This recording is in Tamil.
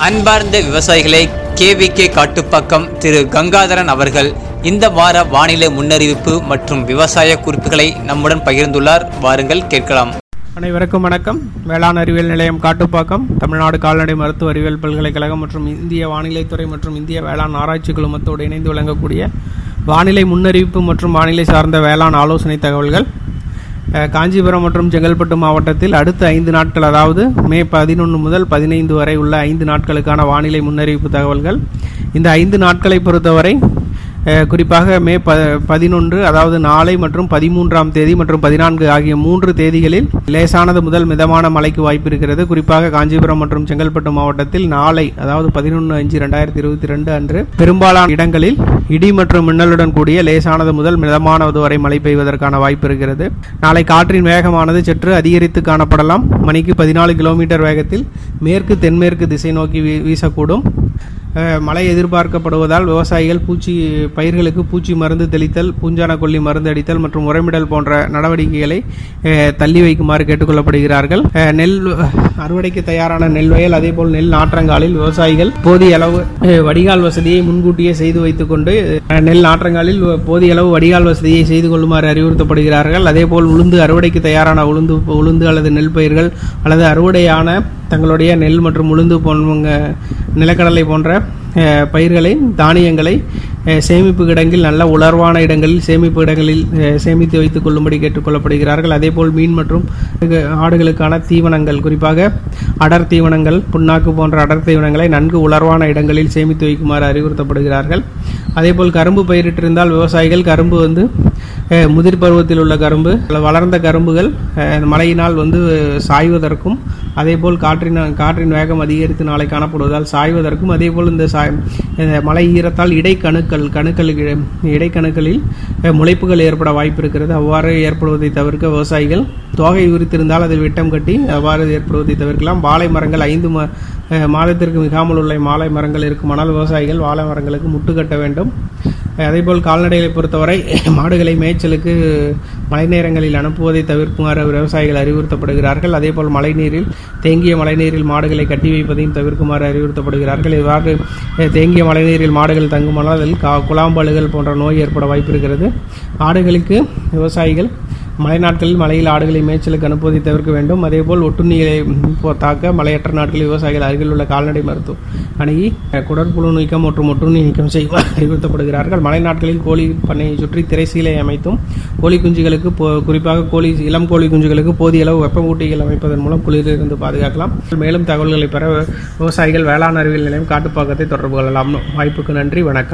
அன்பார்ந்த விவசாயிகளே கேவிகே காட்டுப்பாக்கம் திரு கங்காதரன் அவர்கள் இந்த வார வானிலை முன்னறிவிப்பு மற்றும் விவசாய குறிப்புகளை நம்முடன் பகிர்ந்துள்ளார் வாருங்கள் கேட்கலாம் அனைவருக்கும் வணக்கம் வேளாண் அறிவியல் நிலையம் காட்டுப்பாக்கம் தமிழ்நாடு கால்நடை மருத்துவ அறிவியல் பல்கலைக்கழகம் மற்றும் இந்திய வானிலைத்துறை மற்றும் இந்திய வேளாண் ஆராய்ச்சி குழுமத்தோடு இணைந்து வழங்கக்கூடிய வானிலை முன்னறிவிப்பு மற்றும் வானிலை சார்ந்த வேளாண் ஆலோசனை தகவல்கள் அஹ், காஞ்சிபுரம் மற்றும் செங்கல்பட்டு மாவட்டத்தில் அடுத்த ஐந்து நாட்கள் அதாவது மே பதினொன்று முதல் பதினைந்து வரை உள்ள ஐந்து நாட்களுக்கான வானிலை முன்னறிவிப்பு தகவல்கள் இந்த ஐந்து நாட்களை பொறுத்தவரை அஹ், குறிப்பாக மே ப பதினொன்று அதாவது நாளை மற்றும் பதிமூன்றாம் தேதி மற்றும் பதினான்கு ஆகிய மூன்று தேதிகளில் லேசானது முதல் மிதமான மழைக்கு வாய்ப்பு இருக்கிறது குறிப்பாக காஞ்சிபுரம் மற்றும் செங்கல்பட்டு மாவட்டத்தில் நாளை அதாவது பதினொன்று அஞ்சு ரெண்டாயிரத்தி இருபத்தி ரெண்டு அன்று பெரும்பாலான இடங்களில் இடி மற்றும் மின்னலுடன் கூடிய லேசானது முதல் மிதமானது வரை மழை பெய்வதற்கான வாய்ப்பு இருக்கிறது நாளை காற்றின் வேகமானது சற்று அதிகரித்து காணப்படலாம் மணிக்கு பதினாலு கிலோமீட்டர் வேகத்தில் மேற்கு தென்மேற்கு திசை நோக்கி வீ- வீசக்கூடும் அஹ், மழை எதிர்பார்க்கப்படுவதால் விவசாயிகள் பூச்சி பயிர்களுக்கு பூச்சி மருந்து தெளித்தல் பூஞ்சான கொல்லி மருந்து அடித்தல் மற்றும் உரமிடல் போன்ற நடவடிக்கைகளை அஹ், தள்ளி வைக்குமாறு கேட்டுக்கொள்ளப்படுகிறார்கள் அஹ், நெல் அறுவடைக்கு தயாரான நெல் வயல் அதேபோல் நெல் நாற்றங்காலில் விவசாயிகள் போதிய அளவு அஹ், வடிகால் வசதியை முன்கூட்டியே செய்து வைத்துக்கொண்டு அஹ், நெல் நாற்றங்காலில் போதிய அளவு வடிகால் வசதியை செய்து கொள்ளுமாறு அறிவுறுத்தப்படுகிறார்கள் அதேபோல் உளுந்து அறுவடைக்கு தயாரான உளுந்து உளுந்து அல்லது நெல் பயிர்கள் அல்லது அறுவடையான தங்களுடைய நெல் மற்றும் உளுந்து போன்ற நிலக்கடலை போன்ற அஹ், பயிர்களை தானியங்களை அஹ், சேமிப்பு கிடங்கில் நல்ல உலர்வான இடங்களில் சேமிப்பு இடங்களில் அஹ், சேமித்து வைத்துக் கொள்ளும்படி கேட்டுக்கொள்ளப்படுகிறார்கள் அதேபோல் மீன் மற்றும் இது ஆடுகளுக்கான தீவனங்கள் குறிப்பாக அடர் தீவனங்கள் புண்ணாக்கு போன்ற அடர் தீவனங்களை நன்கு உலர்வான இடங்களில் சேமித்து வைக்குமாறு அறிவுறுத்தப்படுகிறார்கள் அதேபோல் கரும்பு பயிரிட்டிருந்தால் விவசாயிகள் கரும்பு வந்து அஹ், முதிர் பருவத்தில் உள்ள கரும்பு வளர்ந்த கரும்புகள் அஹ், மழையினால் வந்து சாய்வதற்கும் அதேபோல் காற்றின் காற்றின் வேகம் அதிகரித்து நாளை காணப்படுவதால் சாய்வதற்கும் அதேபோல் இந்த சாய் இந்த மழை ஈரத்தால் இடைக்கணுக்கள் கணுக்கள் இடைக்கணுக்களில் அஹ், முளைப்புகள் ஏற்பட வாய்ப்பு இருக்கிறது அவ்வாறு ஏற்படுவதை தவிர்க்க விவசாயிகள் தொகை உரித்திருந்தால் அதில் விட்டம் கட்டி அவ்வாறு ஏற்படுவதை தவிர்க்கலாம் வாழை மரங்கள் ஐந்து ம அஹ், மாதத்திற்கு மிகாமல் உள்ள மாலை மரங்கள் இருக்குமானால் விவசாயிகள் வாழை மரங்களுக்கு முட்டு கட்ட வேண்டும் அதேபோல் கால்நடைகளை பொறுத்தவரை மாடுகளை மேய்ச்சலுக்கு மழை நேரங்களில் அனுப்புவதை தவிர்க்குமாறு விவசாயிகள் அறிவுறுத்தப்படுகிறார்கள் அதேபோல் மழைநீரில் தேங்கிய மழைநீரில் மாடுகளை கட்டி வைப்பதையும் தவிர்க்குமாறு அறிவுறுத்தப்படுகிறார்கள் இவ்வாறு அஹ், தேங்கிய மழைநீரில் மாடுகள் தங்குமானால் அதில் கா குழாம்பழுகள் போன்ற நோய் ஏற்பட வாய்ப்பு இருக்கிறது ஆடுகளுக்கு விவசாயிகள் மழை நாட்களில் மழையில் ஆடுகளை மேய்ச்சலுக்கு அனுப்புவதை தவிர்க்க வேண்டும் அதேபோல் ஒட்டுண்ணிகளை போ- தாக்க மழையற்ற நாட்களில் விவசாயிகள் அருகில் உள்ள கால்நடை மருத்துவம் அணுகி அஹ், குடற்புழு நீக்கம் மற்றும் ஒட்டுண்ணி நீக்கம் செய்ய அறிவுறுத்தப்படுகிறார்கள் மழை நாட்களில் கோழி பண்ணையை சுற்றி திரைசீலை அமைத்தும் கோழி குஞ்சுகளுக்கு போ- குறிப்பாக கோழி இளம் கோழி குஞ்சுகளுக்கு போதிய அளவு வெப்பமூட்டிகள் அமைப்பதன் மூலம் குளிரிலிருந்து பாதுகாக்கலாம் மேலும் தகவல்களை பெற விவசாயிகள் வேளாண் அறிவியல் நிலையம் காட்டுப்பாக்கத்தை தொடர்பு கொள்ளலாம் வாய்ப்புக்கு நன்றி வணக்கம்